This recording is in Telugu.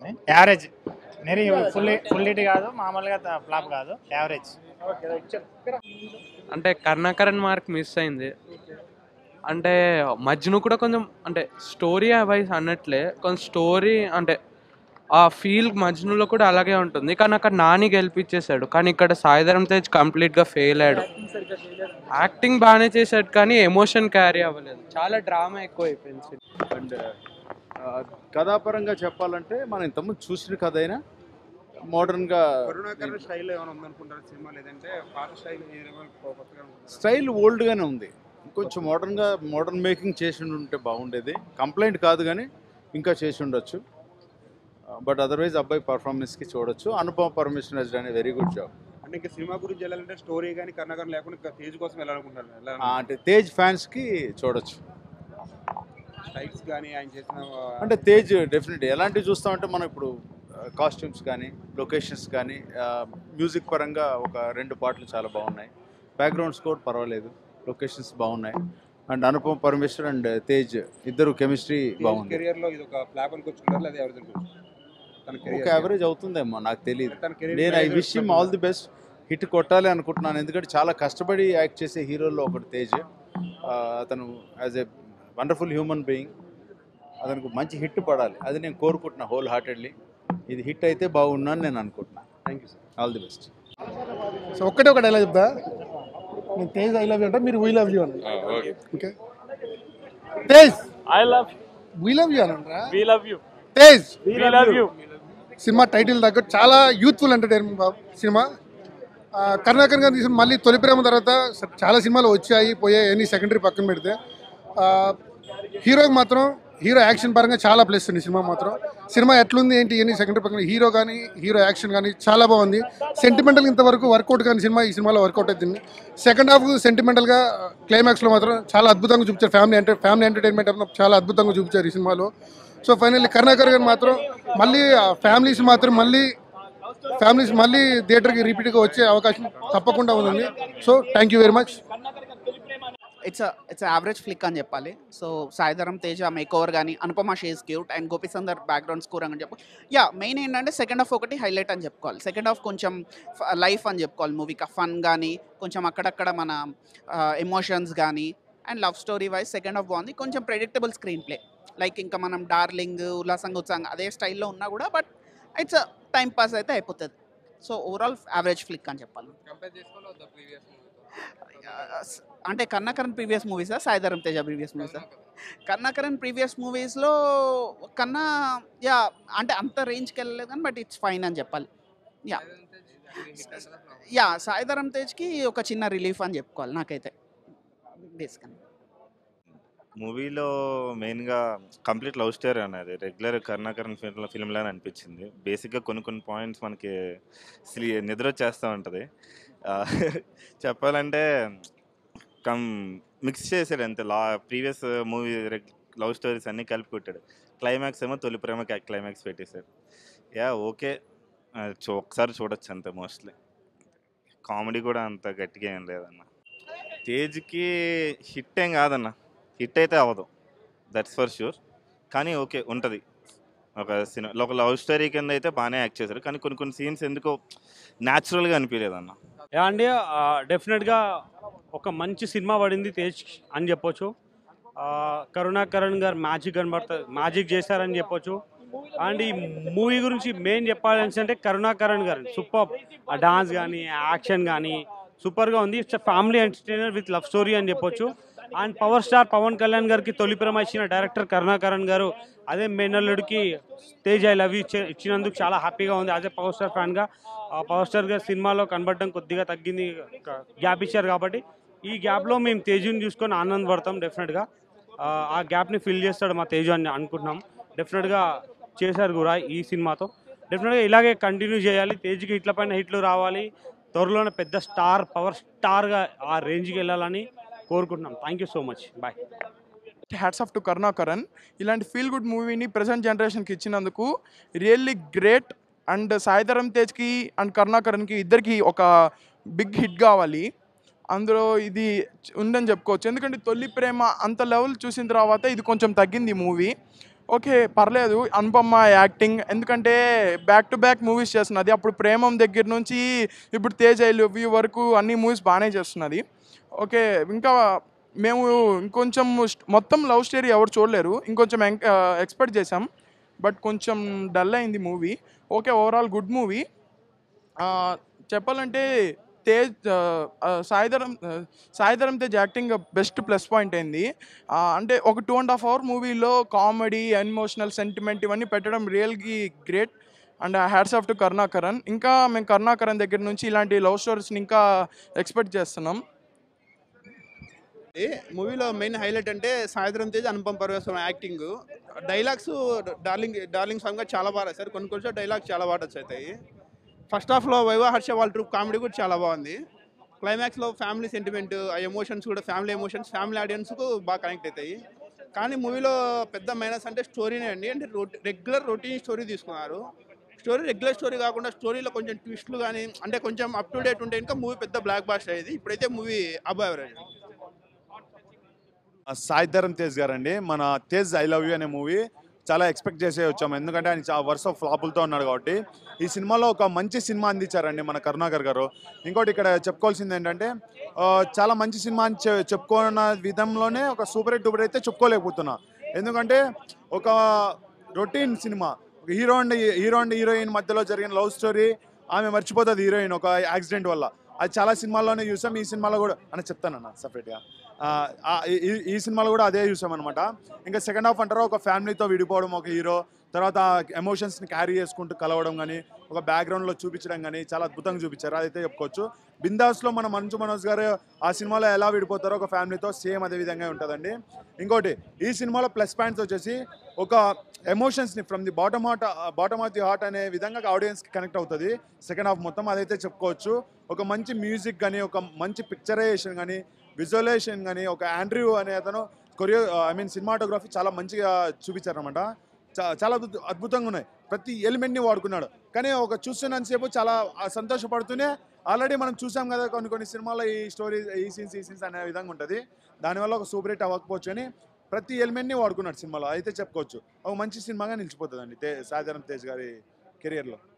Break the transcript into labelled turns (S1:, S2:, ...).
S1: యావరేజ్ మరి ఫుల్ ఫుల్ హిట్ కాదు మామూలుగా ఫ్లాప్ కాదు యావరేజ్
S2: అంటే కర్ణాకరణ్ మార్క్ మిస్ అయింది అంటే మజ్ను కూడా కొంచెం అంటే స్టోరీ వైజ్ అన్నట్లే కొంచెం స్టోరీ అంటే ఆ ఫీల్ మజ్నులో కూడా అలాగే ఉంటుంది కానీ అక్కడ నాని గెలిపించేశాడు కానీ ఇక్కడ సాయిధరం తేజ్ కంప్లీట్గా ఫెయిల్ అయ్యాడు యాక్టింగ్ బాగానే చేశాడు కానీ ఎమోషన్ క్యారీ అవ్వలేదు చాలా డ్రామా ఎక్కువ అయిపోయింది
S3: అండ్ కథాపరంగా చెప్పాలంటే మనం ఇంతకుముందు చూసిన కథ అయినా మోడర్న్గా
S4: కరుణాకర్ స్టైల్ ఏమైనా ఉందనుకుంటారు సినిమా లేదంటే పాత స్టైల్ కొత్తగా ఉంటుందా?
S3: స్టైల్ ఓల్డ్గానే ఉంది కొంచెం మోడర్న్గా మోడర్న్ మేకింగ్ చేసి ఉంటే బాగుండేది కంప్లైంట్ కాదు కానీ ఇంకా చేసి ఉండొచ్చు బట్ అదర్వైజ్ అబ్బాయి పర్ఫార్మెన్స్కి చూడొచ్చు అనుపమ పరమేశ్వర్ హెస్ అనే వెరీ గుడ్ జాబ్
S4: అంటే ఇంకా సినిమా గురించి వెళ్ళాలంటే స్టోరీ కానీ కర్ణాకర్ లేకుండా ఇంకా తేజ్ కోసం వెళ్ళాలనుకుంటారు
S3: అంటే తేజ్ ఫ్యాన్స్కి చూడొచ్చు
S4: స్టైల్స్ కానీ ఆయన చేసిన ఆ,
S3: అంటే తేజ్ డెఫినెట్ ఎలాంటివి చూస్తామంటే మనం ఇప్పుడు కాస్ట్యూమ్స్ కానీ లొకేషన్స్ కానీ మ్యూజిక్ పరంగా ఒక రెండు పాటలు చాలా బాగున్నాయి బ్యాక్గ్రౌండ్ స్కోర్ పర్వాలేదు లొకేషన్స్ బాగున్నాయి అండ్ అనుపమ పరమేశ్వర్ అండ్ తేజ్ ఇద్దరు కెమిస్ట్రీ
S4: తేజ్
S3: బాగుంది
S4: కెరియర్ లో ఇది ఒక ఫ్లాప్ అనుకుంటున్నారు లేదా ఎవరిది అనుకుంటున్నారు తన
S3: ఒక
S4: కెరియర్
S3: యావరేజ్ అవుతుందేమో నాకు తెలియదు
S4: తన కెరియర్
S3: నేను I wish him all the best hit కొట్టాలి అనుకుంటున్నాను ఎందుకంటే చాలా కష్టపడి యాక్ట్ చేసే హీరోల్లో ఒకటి తేజ్ ఆ, అతను is a wonderful human being అతనికి మంచి హిట్ పడాలి అది నేను కోరుకుంటున్నా హోల్ హార్టెడ్లీ ఇది హిట్ అయితే బాగున్నాను నేను అనుకుంటున్నాను
S4: thank you sir
S3: all the best
S5: so ఒక్కటే ఒకటి ఎలా చెప్తా నేను తేజ్ ఐ లవ్ యూ అంటే మీరు వీ లవ్ యూ అని okay Tej
S6: I love
S5: we love you అనంటారా
S6: we love you
S5: Tej
S6: we love you
S5: సినిమా టైటిల్ దగ్గర చాలా యూత్ఫుల్ ఎంటర్టైన్మెంట్ బాబు సినిమా ఆ, కరుణాకర్ గారు తీసిన మళ్ళీ తొలి ప్రేమ తర్వాత స- చాలా సినిమాలు వచ్చాయి పోయాయి అన్ని సెకండరీ పక్కన పెడితే ఆ, హీరోకి మాత్రం హీరో యాక్షన్ పరంగా చాలా ప్లస్ ఉంది సినిమా మాత్రం సినిమా ఎట్లుంది ఏంటి ఎన్ని సెకండరీ పక్కన హీరో కానీ హీరో యాక్షన్ కానీ చాలా బాగుంది సెంటిమెంటల్ ఇంతవరకు వర్కౌట్ కానీ సినిమా ఈ సినిమాలో వర్కౌట్ అవుతుంది సెకండ్ హాఫ్ సెంటిమెంటల్గా క్లైమాక్స్లో మాత్రం చాలా అద్భుతంగా చూపించారు ఫ్యామిలీ ఎంటర్ ఫ్యామిలీ ఎంటర్టైన్మెంట్ అంతా చాలా అద్భుతంగా చూపించారు ఈ సినిమాలో సో ఫైనల్లీ కరుణాకర్ గారు మాత్రం మళ్ళీ ఫ్యామిలీస్ మాత్రం మళ్ళీ ఫ్యామిలీస్ మళ్ళీ థియేటర్కి రిపీట్గా వచ్చే అవకాశం తప్పకుండా ఉంది so thank you very much
S7: it's it's average flick అని చెప్పాలి so Saidharam Teja makeover కానీ Anupama she's cute and Gopisundar background score అని చెప్పు యా మెయిన్ ఏంటంటే సెకండ్ హాఫ్ ఒకటి హైలైట్ అని చెప్పుకోవాలి సెకండ్ హాఫ్ కొంచెం లైఫ్ అని చెప్పుకోవాలి మూవీకి ఫన్ కానీ కొంచెం అక్కడక్కడ మన ఎమోషన్స్ కానీ and love story wise second half బాగుంది కొంచెం ప్రెడిక్టబుల్ స్క్రీన్ ప్లే లైక్ ఇంకా మనం డార్లింగ్ ఉల్లాసంగా ఉత్సాహంగా అదే స్టైల్లో ఉన్నా కూడా బట్ ఇట్స్ టైం పాస్ అయితే అయిపోతుంది సో ఓవరాల్ యావరేజ్ ఫ్లిక్ అని చెప్పాలి అంటే కన్నాకరణ్ ప్రీవియస్ మూవీసా సాయిధరం తేజ ప్రీవియస్ మూవీసా కన్నాకరణ్ ప్రీవియస్ మూవీస్లో కన్నా యా అంటే అంత రేంజ్కి వెళ్ళలేదు కానీ బట్ ఇట్స్ ఫైన్ అని చెప్పాలి యా యా సాయిధరం తేజ్కి ఒక చిన్న రిలీఫ్ అని చెప్పుకోవాలి నాకైతే బేసికల్
S8: మూవీలో మెయిన్గా కంప్లీట్ లవ్ స్టోరీ అనేది రెగ్యులర్ కరుణాకరన్ ఫిల్మ్ ఫిల్మ్లానే అనిపించింది బేసిక్గా కొన్ని కొన్ని పాయింట్స్ మనకి అసలు నిద్ర వచ్చేస్తూ ఉంటుంది ఆ, చెప్పాలంటే కమ్ మిక్స్ చేసాడు అంతే లా ప్రీవియస్ మూవీ లవ్ స్టోరీస్ అన్నీ కలిపి కొట్టాడు క్లైమాక్స్ ఏమో తొలి ప్రేమ క్లైమాక్స్ పెట్టేశాడు యా ఓకే ఆ, చూ ఒకసారి చూడొచ్చు అంతే మోస్ట్లీ కామెడీ కూడా అంత గట్టిగా ఏం లేదన్న తేజ్కి హిట్ ఏం కాదన్న హిట్ అయితే అవ్వదు దట్స్ ఫర్ షూర్ కానీ ఓకే ఉంటుంది ఒక సినిమా ఒక లవ్ స్టోరీ కింద అయితే బాగానే యాక్ట్ చేశారు కానీ కొన్ని కొన్ని సీన్స్ ఎందుకో న్యాచురల్గా అనిపించలేదు అన్న
S6: యా అండి డెఫినెట్గా ఒక మంచి సినిమా పడింది తేజ్ అని చెప్పొచ్చు ఆ, కరుణాకరణ్ గారు మ్యాజిక్ కనబడుతుంది మ్యాజిక్ చేశారని చెప్పొచ్చు అండ్ ఈ మూవీ గురించి మెయిన్ చెప్పాలని అంటే కరుణాకరణ్ గారు సూపర్ ఆ డాన్స్ కానీ యాక్షన్ కానీ సూపర్గా ఉంది it's family entertainer with love story అని చెప్పొచ్చు and power star Pawan Kalyan గారికి తొలి ప్రేమ ఇచ్చిన డైరెక్టర్ కరుణాకరణ్ గారు అదే మేనల్లుడికి తేజ్ ఐ లవ్ ఇచ్చి ఇచ్చినందుకు చాలా హ్యాపీగా ఉంది అదే పవర్ స్టార్ ఫ్యాన్గా ఆ పవర్ స్టార్ గారు సినిమాలో కనబడడం కొద్దిగా తగ్గింది గ్యాప్ ఇచ్చారు కాబట్టి ఈ గ్యాప్లో మేము తేజుని చూసుకొని ఆనందపడతాం డెఫినెట్గా ఆ గ్యాప్ని ఫిల్ చేస్తాడు మా తేజు అని అనుకుంటున్నాం డెఫినెట్గా చేశారు కూడా ఈ సినిమాతో డెఫినెట్గా ఇలాగే కంటిన్యూ చేయాలి తేజ్కి హిట్ల పైన హిట్లు రావాలి త్వరలోనే పెద్ద స్టార్ పవర్ స్టార్గా ఆ రేంజ్కి వెళ్ళాలని కోరుకుంటున్నాం thank you so much bye
S9: hats off to Karunakaran ఇలాంటి ఫీల్ గుడ్ మూవీని ప్రజెంట్ జనరేషన్కి ఇచ్చినందుకు రియల్లీ గ్రేట్ అండ్ సాయిధరం తేజ్కి అండ్ కరుణాకరణ్కి ఇద్దరికి ఒక బిగ్ హిట్ కావాలి అందులో ఇది ఉందని చెప్పుకోవచ్చు ఎందుకంటే తొలి ప్రేమ అంత లెవెల్ చూసిన తర్వాత ఇది కొంచెం తగ్గింది మూవీ ఓకే పర్లేదు అనుపమ యాక్టింగ్ ఎందుకంటే బ్యాక్ టు బ్యాక్ మూవీస్ చేస్తున్నది అప్పుడు ప్రేమం దగ్గర నుంచి ఇప్పుడు తేజ్ ఐ లవ్ యూ వరకు అన్ని మూవీస్ బాగానే చేస్తున్నది ఓకే ఇంకా మేము ఇంకొంచెం స్ట్- మొత్తం లవ్ స్టోరీ ఎవరు చూడలేరు ఇంకొంచెం ఎక్స్పెక్ట్ చేసాం బట్ కొంచెం డల్ అయింది movie okay overall good movie చెప్పాలంటే తేజ్ ఆ, ఆ, సాయిధరం ఆ, Saidharam Tej acting best plus point అయింది ఆ, అంటే ఒక టూ అండ్ హాఫ్ అవర్ మూవీలో కామెడీ ఎమోషనల్ సెంటిమెంట్ ఇవన్నీ పెట్టడం రియల్గా great and hats off to Karunakaran ఇంకా మేము కరుణాకరణ్ దగ్గర నుంచి ఇలాంటి లవ్ స్టోరీస్ని ఇంకా ఎక్స్పెక్ట్ చేస్తున్నాం
S10: మూవీలో మెయిన్ హైలైట్ అంటే సాయంత్రం Tej Anupam Parameswaram acting dialogues darling darling song చాలా బాగా రాశారు కొన్ని కొన్ని డైలాగ్స్ చాలా బాగా టచ్ అవుతాయి ఫస్ట్ హాఫ్లో వైవా హర్ష వాళ్ళ ట్రూప్ కామెడీ కూడా చాలా బాగుంది క్లైమాక్స్లో ఫ్యామిలీ సెంటిమెంట్ ఆ ఎమోషన్స్ కూడా ఫ్యామిలీ ఎమోషన్స్ ఫ్యామిలీ ఆడియన్స్కు బాగా కనెక్ట్ అవుతాయి కానీ మూవీలో పెద్ద మైనస్ అంటే స్టోరీనే అండి అంటే రెగ్యులర్ రొటీన్ స్టోరీ తీసుకున్నారు స్టోరీ రెగ్యులర్ స్టోరీ కాకుండా స్టోరీలో కొంచెం ట్విస్ట్లు కానీ అంటే కొంచెం అప్ టు డేట్ ఉంటే ఇంకా మూవీ పెద్ద బ్లాక్ బాస్టర్ అయ్యేది ఇప్పుడైతే movie above average
S3: Saidharam Tej గారండి మన తేజ్ ఐ లవ్ యూ అనే మూవీ చాలా ఎక్స్పెక్ట్ చేసే వచ్చాము ఎందుకంటే ఆయన చా- వరుస ఫ్లాపులతో ఉన్నాడు కాబట్టి ఈ సినిమాలో ఒక మంచి సినిమా అందించారండి మన కరుణాకర్ గారు ఇంకోటి ఇక్కడ చెప్పుకోవాల్సింది ఏంటంటే ఆ, చాలా మంచి సినిమా అని చె- చెప్పుకున్న విధంలోనే ఒక సూపర్ హిట్ డూపర్ అయితే చెప్పుకోలేకపోతున్నా ఎందుకంటే ఒక రొటీన్ సినిమా hero and hero and heroine మధ్యలో జరిగిన లవ్ స్టోరీ ఆమె మర్చిపోతుంది హీరోయిన్ ఒక యాక్సిడెంట్ వల్ల అది చాలా సినిమాల్లోనే చూసాం ఈ సినిమాలో కూడా అని చెప్తానన్న సపరేట్గా ఈ సినిమాలో కూడా అదే చూసాం అనమాట ఇంకా సెకండ్ హాఫ్ అంటారా ఒక ఫ్యామిలీతో విడిపోవడం ఒక హీరో తర్వాత ఎమోషన్స్ని క్యారీ చేసుకుంటూ కలవడం కానీ ఒక బ్యాక్గ్రౌండ్లో చూపించడం కానీ చాలా అద్భుతంగా చూపించారు అదైతే చెప్పుకోవచ్చు బిందాస్లో మన మంచు మనోజ్ గారు ఆ సినిమాలో ఎలా విడిపోతారో ఒక ఫ్యామిలీతో సేమ్ అదే విధంగా ఉంటుందండి ఇంకోటి ఈ సినిమాలో ప్లస్ పాయింట్స్ వచ్చేసి ఒక ఎమోషన్స్ని from the bottom heart bottom of the heart అనే విధంగా ఆడియన్స్కి కనెక్ట్ అవుతుంది సెకండ్ హాఫ్ మొత్తం అదైతే చెప్పుకోవచ్చు ఒక మంచి మ్యూజిక్ కానీ ఒక మంచి పిక్చరైజేషన్ కానీ విజువలైజేషన్ కానీ ఒక ఆండ్రూ అనే అతను కొరియో ఐ మీన్ సినిమాటోగ్రఫీ చాలా మంచిగా చూపించారనమాట చా- చాలా అద్భుత- అద్భుతంగా ఉన్నాయి ప్రతి ఎలిమెంట్ని వాడుకున్నాడు కానీ ఒక చూస్తున్నంతసేపు చాలా ఆ సంతోషపడుతూనే ఆల్రెడీ మనం చూసాం కదా కొన్ని కొన్ని సినిమాల్లో ఈ స్టోరీ ఈ సీన్స్ ఈ సీన్స్ అనే విధంగా ఉంటుంది దానివల్ల ఒక సూపర్ హిట్ అవ్వకపోవచ్చు అని ప్రతి ఎలిమెంట్ని వాడుకున్నాడు సినిమాలో అయితే చెప్పుకోవచ్చు ఒక మంచి సినిమాగా నిలిచిపోతుందండి తే సాధారణ తేజ్ గారి కెరియర్లో